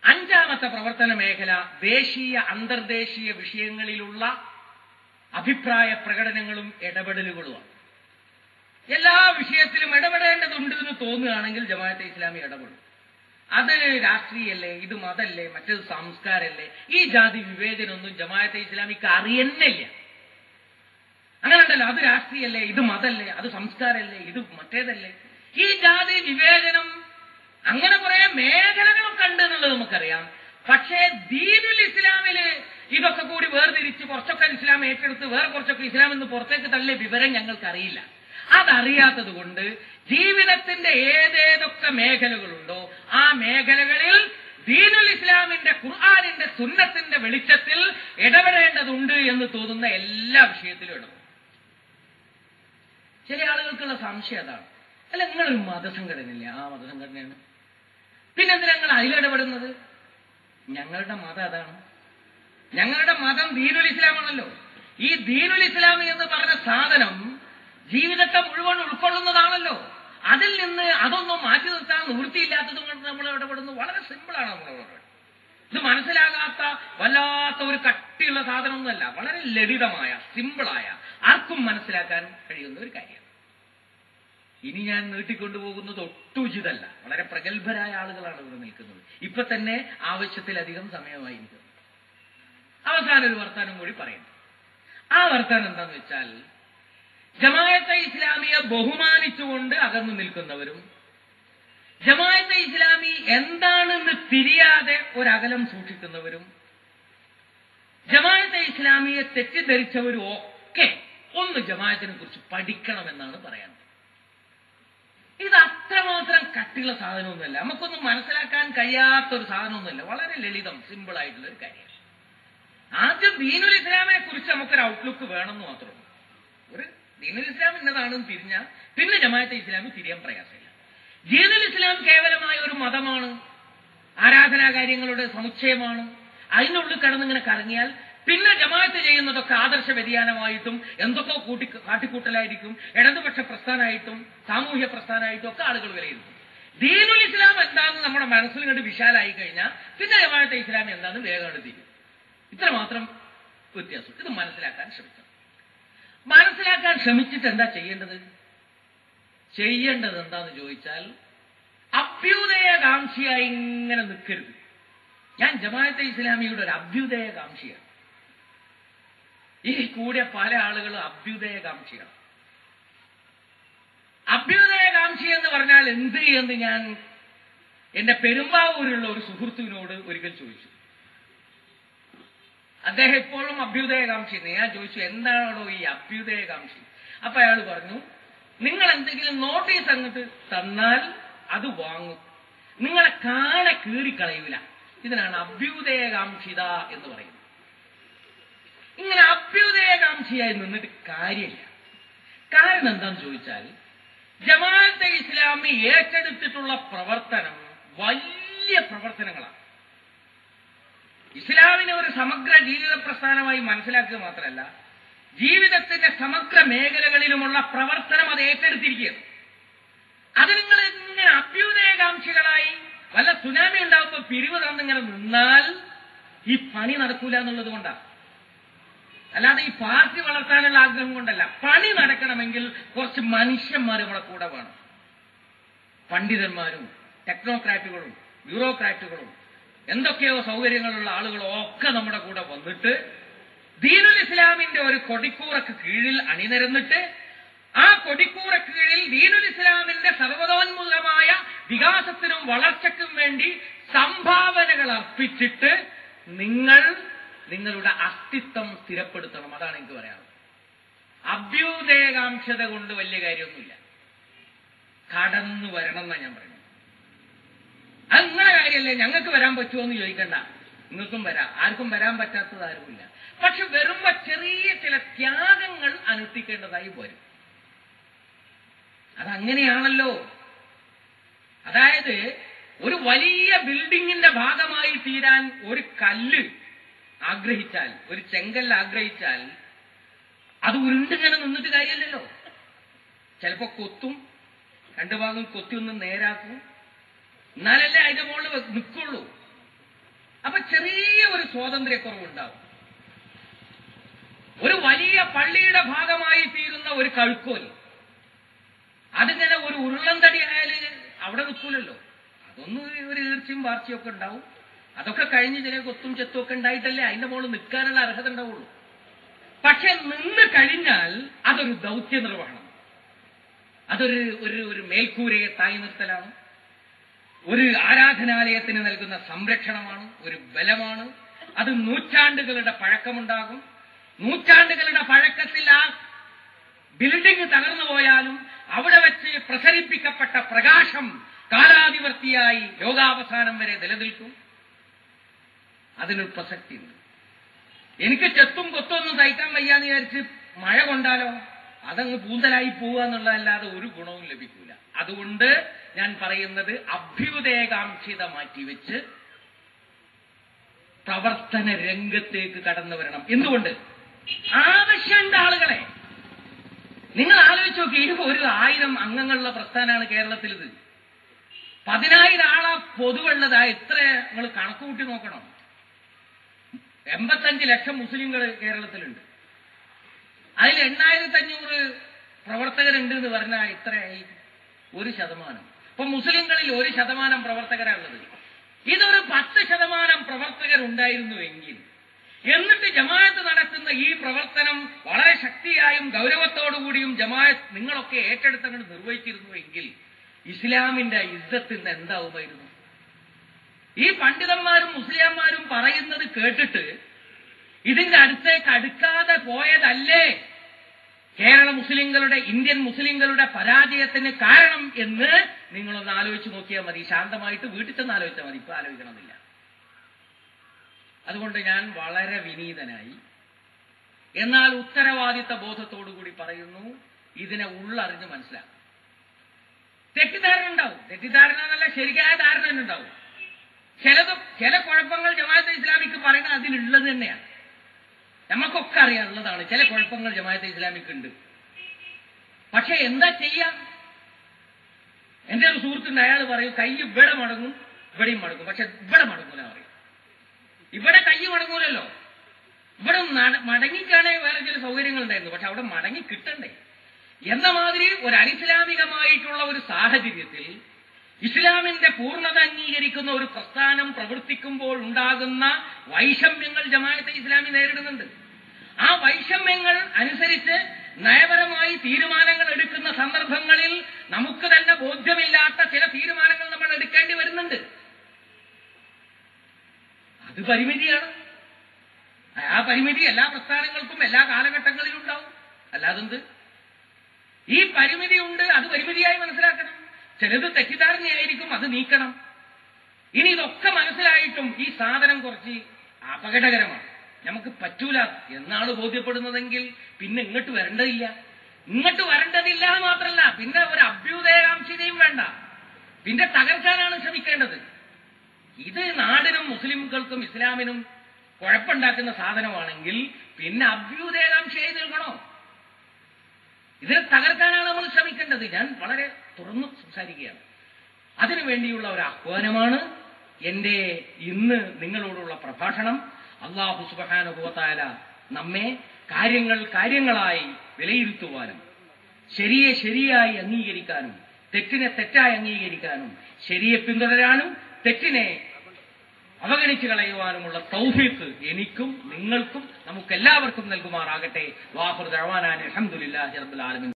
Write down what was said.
അഞ്ചാമത്തെ പ്രവർത്തന മേഖല ദേശീയ അന്തർദേശീയ വിഷയങ്ങളിലുള്ള അഭിപ്രായ പ്രകടനങ്ങളും ഇടപെടലുകളുമാണ് എല്ലാ വിഷയത്തിലും ഇടപെടേണ്ടതുണ്ട് എന്ന് തോന്നുകയാണെങ്കിൽ ജമാഅത്തെ ഇസ്ലാമി ഇടപെടും അത് രാഷ്ട്രീയല്ലേ ഇത് മതല്ലേ മറ്റേത് സംസ്കാരല്ലേ ഈ ജാതി വിവേചനമൊന്നും ജമാഅത്തെ ഇസ്ലാമിക്ക് അറിയുന്നില്ല അങ്ങനെ ഉണ്ടല്ലോ അത് രാഷ്ട്രീയല്ലേ ഇത് മതല്ലേ അത് സംസ്കാരല്ലേ ഇത് മറ്റേതല്ലേ ഈ ജാതി വിവേചനം അങ്ങനെ കുറെ മേഖലകളൊക്കെ ഉണ്ട് എന്നുള്ളത് നമുക്കറിയാം പക്ഷേ ദീനുൽ ഇസ്ലാമില് ഇതൊക്കെ കൂടി വേർതിരിച്ച് കുറച്ചൊക്കെ ഇസ്ലാം ഏറ്റെടുത്ത് വേറെ കുറച്ചൊക്കെ ഇസ്ലാം എന്ന് പുറത്തേക്ക് തള്ളിയ വിവരം ഞങ്ങൾക്കറിയില്ല അതറിയാത്തത് കൊണ്ട് ജീവിതത്തിന്റെ ഏതേതൊക്കെ മേഖലകളുണ്ടോ ആ മേഖലകളിൽ ദീനുൽ ഇസ്ലാമിന്റെ ഖുർആാനിന്റെ സുന്നത്തിന്റെ വെളിച്ചത്തിൽ ഇടപെടേണ്ടതുണ്ട് എന്ന് തോന്നുന്ന എല്ലാ വിഷയത്തിലും ഇടപെടും ചില ആളുകൾക്കുള്ള സംശയം അതാണ് അല്ല നിങ്ങളൊരു മതസംഘടനയില്ലേ ആ മതസംഘടനയാണ് പിന്നെന്തിനാ നിങ്ങൾ അതിലിടപെടുന്നത് ഞങ്ങളുടെ മതം അതാണ് ഞങ്ങളുടെ മതം ദീനുൽ ഇസ്ലാമാണല്ലോ ഈ ദീനുൽ ഇസ്ലാം എന്ന് പറഞ്ഞ സാധനം ജീവിതത്തെ മുഴുവൻ ഉൾക്കൊള്ളുന്നതാണല്ലോ അതിൽ നിന്ന് അതൊന്നും മാറ്റി നിർത്താൻ നിവൃത്തിയില്ലാത്തത് കൊണ്ട് നമ്മൾ ഇടപെടുന്നു വളരെ സിമ്പിളാണ് നമ്മൾ ഇടപെടുന്നത് ഇത് മനസ്സിലാകാത്ത വല്ലാത്ത ഒരു കട്ടിയുള്ള സാധനമൊന്നുമല്ല വളരെ ലളിതമായ സിമ്പിളായ ആർക്കും മനസ്സിലാക്കാൻ കഴിയുന്ന ഒരു കാര്യം ഇനി ഞാൻ നീട്ടിക്കൊണ്ടുപോകുന്നത് ഒട്ടും ഉചിതല്ല വളരെ പ്രഗത്ഭരായ ആളുകളാണ് ഇവിടെ നിൽക്കുന്നത് ഇപ്പൊ തന്നെ ആവശ്യത്തിലധികം സമയമായിരിക്കും അവസാനം ഒരു വർത്താനം കൂടി പറയുന്നു ആ വർത്താനം എന്താന്ന് വെച്ചാൽ ജമായത്തെ ഇസ്ലാമിയെ ബഹുമാനിച്ചുകൊണ്ട് അകന്നു നിൽക്കുന്നവരും ജമായത്തെ ഇസ്ലാമി എന്താണെന്ന് തിരിയാതെ ഒരകലം സൂക്ഷിക്കുന്നവരും ജമായത്തെ ഇസ്ലാമിയെ തെറ്റിദ്ധരിച്ചവരും ഒക്കെ ഒന്ന് ജമായത്തിനെ കുറിച്ച് പഠിക്കണമെന്നാണ് പറയാൻ ഇത് അത്രമാത്രം കട്ടിയുള്ള സാധനമൊന്നുമല്ല നമുക്കൊന്നും മനസ്സിലാക്കാൻ കഴിയാത്ത ഒരു സാധനമൊന്നുമല്ല വളരെ ലളിതം സിമ്പിൾ ആയിട്ടുള്ള ഒരു കാര്യമാണ് ആദ്യം ദീനുൽ ഇസ്ലാമിനെ കുറിച്ച് നമുക്കൊരു ഔട്ട്ലുക്ക് വേണമെന്ന് മാത്രമേ ഒരു ദീനുൽ ഇസ്ലാം എന്നതാണെന്ന് തിരിഞ്ഞാൽ പിന്നെ ജമാഅത്തെ ഇസ്ലാമി തിരിയാൻ പ്രയാസമില്ല ദീനുൽ ഇസ്ലാം കേവലമായ ഒരു മതമാണ് ആരാധനാ കാര്യങ്ങളുടെ സമുച്ചയമാണ് അതിനുള്ളിൽ കടന്നിങ്ങനെ കറങ്ങിയാൽ പിന്നെ ജമാഅത്ത് ചെയ്യുന്നതൊക്കെ ആദർശ വ്യതിയാനമായിട്ടും എന്തൊക്കെ കൂട്ടി കാട്ടിക്കൂട്ടലായിരിക്കും ഇടതുപക്ഷ പ്രസ്ഥാനമായിട്ടും സാമൂഹ്യ പ്രസ്ഥാനമായിട്ടും ഒക്കെ ആളുകൾ വിലയിരുത്തും ദീനുൽ ഇസ്ലാം എന്താണെന്ന് നമ്മുടെ മനസ്സിൽ കണ്ട് വിശാലായി കഴിഞ്ഞാൽ പിന്നെ ജമാഅത്തെ ഇസ്ലാം എന്താണെന്ന് വേഗം എടുത്തിരിക്കും ഇത്ര മാത്രം വ്യത്യാസം ഇത് മനസ്സിലാക്കാൻ ശ്രമിക്കണം മനസ്സിലാക്കാൻ ശ്രമിച്ചിട്ട് എന്താ ചെയ്യേണ്ടത് ചെയ്യേണ്ടത് എന്താന്ന് ചോദിച്ചാൽ അഭ്യുദയകാംക്ഷിയായി ഇങ്ങനെ നിൽക്കരുത് ഞാൻ ജമാഅത്തെ ഇസ്ലാമിയുടെ ഒരു അഭ്യുദയകാംക്ഷിയാണ് ഈ കൂടിയ പല ആളുകളും അഭ്യുദയകാംക്ഷിയാണ് അഭ്യുദയകാംക്ഷി എന്ന് പറഞ്ഞാൽ എന്ത് എന്ന് ഞാൻ എന്റെ പെരുമ്പാവൂരുള്ള ഒരു സുഹൃത്തുവിനോട് ഒരിക്കൽ ചോദിച്ചു അദ്ദേഹം എപ്പോഴും അഭ്യുദയകാംക്ഷി ഞാൻ ചോദിച്ചു എന്താണോ ഈ അഭ്യുദയകാംക്ഷി അപ്പൊ അയാൾ പറഞ്ഞു നിങ്ങൾ എന്തെങ്കിലും നോട്ടീസ് അങ്ങോട്ട് തന്നാൽ അത് വാങ്ങും നിങ്ങളെ കാണെ കീറിക്കളയൂല ഇതിനാണ് അഭ്യുദയകാംക്ഷിത എന്ന് പറയുന്നത് ഇങ്ങനെ അഭ്യുദയകാംക്ഷിയായി നിന്നിട്ട് കാര്യമില്ല കാരണം എന്താന്ന് ചോദിച്ചാൽ ജമാഅത്തെ ഇസ്ലാമി ഏറ്റെടുത്തിട്ടുള്ള പ്രവർത്തനം വലിയ പ്രവർത്തനങ്ങളാണ് ഇസ്ലാമിനെ ഒരു സമഗ്ര ജീവിത പ്രസ്ഥാനമായി മനസ്സിലാക്കുക മാത്രമല്ല ജീവിതത്തിന്റെ സമഗ്ര മേഖലകളിലുമുള്ള പ്രവർത്തനം അത് ഏറ്റെടുത്തിരിക്കുകയാണ് അത് നിങ്ങൾ ഇങ്ങനെ അഭ്യുദയകാംക്ഷികളായി വല്ല സുനാമി ഉണ്ടാകുമ്പോൾ പിരിവ് തന്നിങ്ങനെ നിന്നാൽ ഈ പണി നടക്കൂല എന്നുള്ളത് കൊണ്ടാണ് അല്ലാതെ ഈ പാർട്ടി വളർത്താനുള്ള ആഗ്രഹം കൊണ്ടല്ല പണി നടക്കണമെങ്കിൽ കുറച്ച് മനുഷ്യന്മാർ നമ്മളെ കൂടെ വേണം പണ്ഡിതന്മാരും ടെക്നോക്രാറ്റുകളും ബ്യൂറോക്രാറ്റുകളും എന്തൊക്കെയോ സൗകര്യങ്ങളുള്ള ആളുകളോ ഒക്കെ നമ്മുടെ കൂടെ വന്നിട്ട് ദീനുൽ ഇസ്ലാമിന്റെ ഒരു കൊടിക്കൂറക്ക് കീഴിൽ അണിനിരന്നിട്ട് ആ കൊടിക്കൂറക്ക് കീഴിൽ ദീനുൽ ഇസ്ലാമിന്റെ സർവതോന്മുഖമായ വികാസത്തിനും വളർച്ചയ്ക്കും വേണ്ടി സംഭാവനകൾ അർപ്പിച്ചിട്ട് നിങ്ങൾ നിങ്ങളുടെ അസ്തിത്വം സ്ഥിരപ്പെടുത്തണം അതാണ് എനിക്ക് പറയാനുള്ളത് അഭ്യുദയകാംക്ഷത കൊണ്ട് വലിയ കാര്യമൊന്നുമില്ല കടന്നു വരണം എന്നാണ് ഞാൻ പറയുന്നത് അത് നിങ്ങളുടെ കാര്യമല്ലേ ഞങ്ങൾക്ക് വരാൻ പറ്റുമോ എന്ന് ചോദിക്കണ്ട നിങ്ങൾക്കും വരാം ആർക്കും വരാൻ പറ്റാത്തത് ആരുമില്ല പക്ഷെ വരുമ്പോ ചെറിയ ചില ത്യാഗങ്ങൾ അനുഷ്ഠിക്കേണ്ടതായി വരും അതങ്ങനെയാണല്ലോ അതായത് ഒരു വലിയ ബിൽഡിങ്ങിന്റെ ഭാഗമായി തീരാൻ ഒരു കല്ല് ആഗ്രഹിച്ചാൽ ഒരു ചെങ്കല്ല് ആഗ്രഹിച്ചാൽ അത് ഉരുണ്ടിങ്ങനെ നിന്നിട്ട് കാര്യമല്ലല്ലോ ചിലപ്പോ കൊത്തും രണ്ടു ഭാഗം കൊത്തി ഒന്ന് നേരാക്കും എന്നാലല്ലേ അതിന്റെ മുകളിൽ നിൽക്കുള്ളൂ സ്വാതന്ത്ര്യക്കുറവുണ്ടാവും ഒരു വലിയ പള്ളിയുടെ ഭാഗമായി തീരുന്ന ഒരു കഴുക്കോൽ അതിങ്ങനെ ഒരു ഉരുളൻ തടി ആയാല് അവിടെ നിൽക്കൂലല്ലോ അതൊന്നും ഒരു ഈർച്ചയും വാർച്ചയും ഒക്കെ ഉണ്ടാവും അതൊക്കെ കഴിഞ്ഞ് ചില കൊത്തും ചെത്തും ഒക്കെ ഉണ്ടായിട്ടല്ലേ അതിന്റെ മുകളിൽ നിൽക്കാനുള്ള അർഹത ഉണ്ടാവുള്ളൂ പക്ഷെ നിന്ന് കഴിഞ്ഞാൽ അതൊരു ദൗത്യ നിർവഹണം അതൊരു ഒരു ഒരു മേൽക്കൂരയെ തായി നിർത്തലാണ് ഒരു ആരാധനാലയത്തിന് നൽകുന്ന സംരക്ഷണമാണ് ഒരു ബലമാണ് അത് നൂറ്റാണ്ടുകളുടെ പഴക്കമുണ്ടാകും നൂറ്റാണ്ടുകളുടെ പഴക്കത്തിൽ ആ ബിൽഡിംഗ് തകർന്നു പോയാലും അവിടെ വെച്ച് പ്രസരിപ്പിക്കപ്പെട്ട പ്രകാശം കാലാതിവർത്തിയായി ലോകാവസാനം വരെ നിലനിൽക്കും അതിനൊരു പ്രസക്തിയുണ്ട് എനിക്ക് ചെത്തും കൊത്തൊന്നും സഹിക്കാൻ വയ്യാന്ന് വിചാരിച്ച് മഴ കൊണ്ടാലോ അതങ്ങ് പൂന്തലായി പോവുക എന്നുള്ളതല്ലാതെ ഒരു ഗുണവും ലഭിക്കൂല അതുകൊണ്ട് ഞാൻ പറയുന്നത് അഭ്യുദയകാംക്ഷിത മാറ്റിവെച്ച് പ്രവർത്തന രംഗത്തേക്ക് കടന്നു വരണം എന്തുകൊണ്ട് ആവശ്യമുണ്ട് ആളുകളെ നിങ്ങൾ ആലോചിച്ച് നോക്കി ഈ ഒരു ആയിരം അംഗങ്ങളുള്ള പ്രസ്ഥാനമാണ് കേരളത്തിൽ ഇത് പതിനായിരം ആളാ പൊതുവുള്ളതാ എത്ര നിങ്ങൾ കണക്ക് കൂട്ടി നോക്കണം എൺപത്തഞ്ച് ലക്ഷം മുസ്ലിങ്ങൾ കേരളത്തിലുണ്ട് അതിൽ എണ്ണായിരത്തി അഞ്ഞൂറ് പ്രവർത്തകരുണ്ട് എന്ന് പറഞ്ഞാൽ എത്രയായി ഒരു ശതമാനം ഇപ്പൊ മുസ്ലിങ്ങളിൽ ഒരു ശതമാനം പ്രവർത്തകരാണുള്ളത് ഇതൊരു പത്ത് ശതമാനം പ്രവർത്തകരുണ്ടായിരുന്നുവെങ്കിൽ എന്നിട്ട് ജമാഅത്ത് നടത്തുന്ന ഈ പ്രവർത്തനം വളരെ ശക്തിയായും ഗൗരവത്തോടുകൂടിയും ജമാഅത്ത് നിങ്ങളൊക്കെ ഏറ്റെടുത്തങ്ങോട്ട് നിർവഹിച്ചിരുന്നുവെങ്കിൽ ഇസ്ലാമിന്റെ ഇസ്സത്തിന് എന്താവുമായിരുന്നു ഈ പണ്ഡിതന്മാരും മുസ്ലിംമാരും പറയുന്നത് കേട്ടിട്ട് ഇതിന്റെ അടുത്തേക്ക് അടുക്കാതെ പോയതല്ലേ കേരള മുസ്ലിങ്ങളുടെ ഇന്ത്യൻ മുസ്ലിങ്ങളുടെ പരാജയത്തിന് കാരണം എന്ന് നിങ്ങളൊന്ന് ആലോചിച്ച് നോക്കിയാൽ മതി ശാന്തമായിട്ട് വീട്ടിൽ ചെന്ന് ആലോചിച്ചാൽ മതി ഇപ്പൊ ആലോചിക്കണമെന്നില്ല അതുകൊണ്ട് ഞാൻ വളരെ വിനീതനായി എന്നാൽ ഉത്തരവാദിത്ത ബോധത്തോടുകൂടി പറയുന്നു ഇതിനെ ഉള്ളറിഞ്ഞ് മനസ്സിലാക്കും തെറ്റിദ്ധാരണ ഉണ്ടാവും തെറ്റിദ്ധാരണ എന്നല്ല ശരിയായ ധാരണ തന്നെ ഉണ്ടാവും ചിലത് ചില കുഴപ്പങ്ങൾ ജമാഅത്തെ ഇസ്ലാമിക്ക് പറയുന്നത് അതിലുള്ളത് തന്നെയാണ് നമുക്കൊക്കെ അറിയാനുള്ളതാണ് ചില കുഴപ്പങ്ങൾ ജമാഅത്തെ ഇസ്ലാമിക്ക് ഉണ്ട് പക്ഷെ എന്താ ചെയ്യാം എന്റെ ഒരു സുഹൃത്തുണ്ട് അയാൾ പറയും കൈ ഇവിടെ മടങ്ങും ഇവിടെയും മടങ്ങും പക്ഷെ ഇവിടെ മടങ്ങൂല പറയും ഇവിടെ കൈ മടങ്ങൂലല്ലോ ഇവിടെ നട- മടങ്ങിക്കാണെങ്കിൽ വേറെ ചില സൗകര്യങ്ങൾ ഉണ്ടായിരുന്നു പക്ഷെ അവിടെ മടങ്ങി കിട്ടണ്ടേ എന്ന മാതിരി ഒരു അനിസ്ലാമികമായിട്ടുള്ള ഒരു സാഹചര്യത്തിൽ ഇസ്ലാമിന്റെ പൂർണ്ണത അംഗീകരിക്കുന്ന ഒരു പ്രസ്ഥാനം പ്രവർത്തിക്കുമ്പോൾ ഉണ്ടാകുന്ന വൈഷമ്യങ്ങൾ ജമാഅത്തെ ഇസ്ലാമി നേരിടുന്നുണ്ട് ആ വൈഷമ്യങ്ങൾ അനുസരിച്ച് നയപരമായി തീരുമാനങ്ങൾ എടുക്കുന്ന സന്ദർഭങ്ങളിൽ നമുക്ക് തന്നെ ബോധ്യമില്ലാത്ത ചില തീരുമാനങ്ങൾ നമ്മൾ എടുക്കേണ്ടി വരുന്നുണ്ട് അത് പരിമിതിയാണ് ആ പരിമിതി എല്ലാ പ്രസ്ഥാനങ്ങൾക്കും എല്ലാ കാലഘട്ടങ്ങളിലും ഉണ്ടാവും അല്ലാതെന്ത് ഈ പരിമിതി ഉണ്ട് അത് പരിമിതിയായി മനസ്സിലാക്കണം ചിലത് തെറ്റിദ്ധാരണയായിരിക്കും അത് നീക്കണം ഇനി ഇതൊക്കെ മനസ്സിലായിട്ടും ഈ സാധനം കുറച്ച് അപകടകരമാണ് നമുക്ക് പറ്റൂല എന്നാണ് ബോധ്യപ്പെടുന്നതെങ്കിൽ പിന്നെ ഇങ്ങോട്ട് വരേണ്ടതില്ല ഇങ്ങോട്ട് വരേണ്ടതില്ല എന്ന് മാത്രമല്ല പിന്നെ ഒരു അഭ്യുദയകാംക്ഷിതയും വേണ്ട പിന്നെ തകർക്കാനാണ് ശ്രമിക്കേണ്ടത് ഇത് നാടിനും മുസ്ലിംകൾക്കും ഇസ്ലാമിനും കുഴപ്പമുണ്ടാക്കുന്ന സാധനമാണെങ്കിൽ പിന്നെ അഭ്യുദയകാംക്ഷയായി നിൽക്കണോ ഇതിനെ തകർക്കാനാണ് നമ്മൾ ശ്രമിക്കേണ്ടത് ഞാൻ വളരെ തുറന്നു സംസാരിക്കുകയാണ് അതിനു വേണ്ടിയുള്ള ഒരു ആഹ്വാനമാണ് എന്റെ ഇന്ന് നിങ്ങളോടുള്ള പ്രഭാഷണം അള്ളാഹു സുബഹാനുഭവത്തായ നമ്മെ കാര്യങ്ങൾ കാര്യങ്ങളായി വിലയിരുത്തുവാനും ശരിയെ ശരിയായി അംഗീകരിക്കാനും തെറ്റിനെ തെറ്റായി അംഗീകരിക്കാനും ശരിയെ പിന്തുടരാനും തെറ്റിനെ അവഗണിച്ചു കളയുവാനുമുള്ള തൗഫീഖ് എനിക്കും നിങ്ങൾക്കും നമുക്കെല്ലാവർക്കും നൽകുമാറാകട്ടെ വാഹുർ ദഅവാനാൻ അൽഹംദുലില്ലാഹി റബ്ബിൽ ആലമീൻ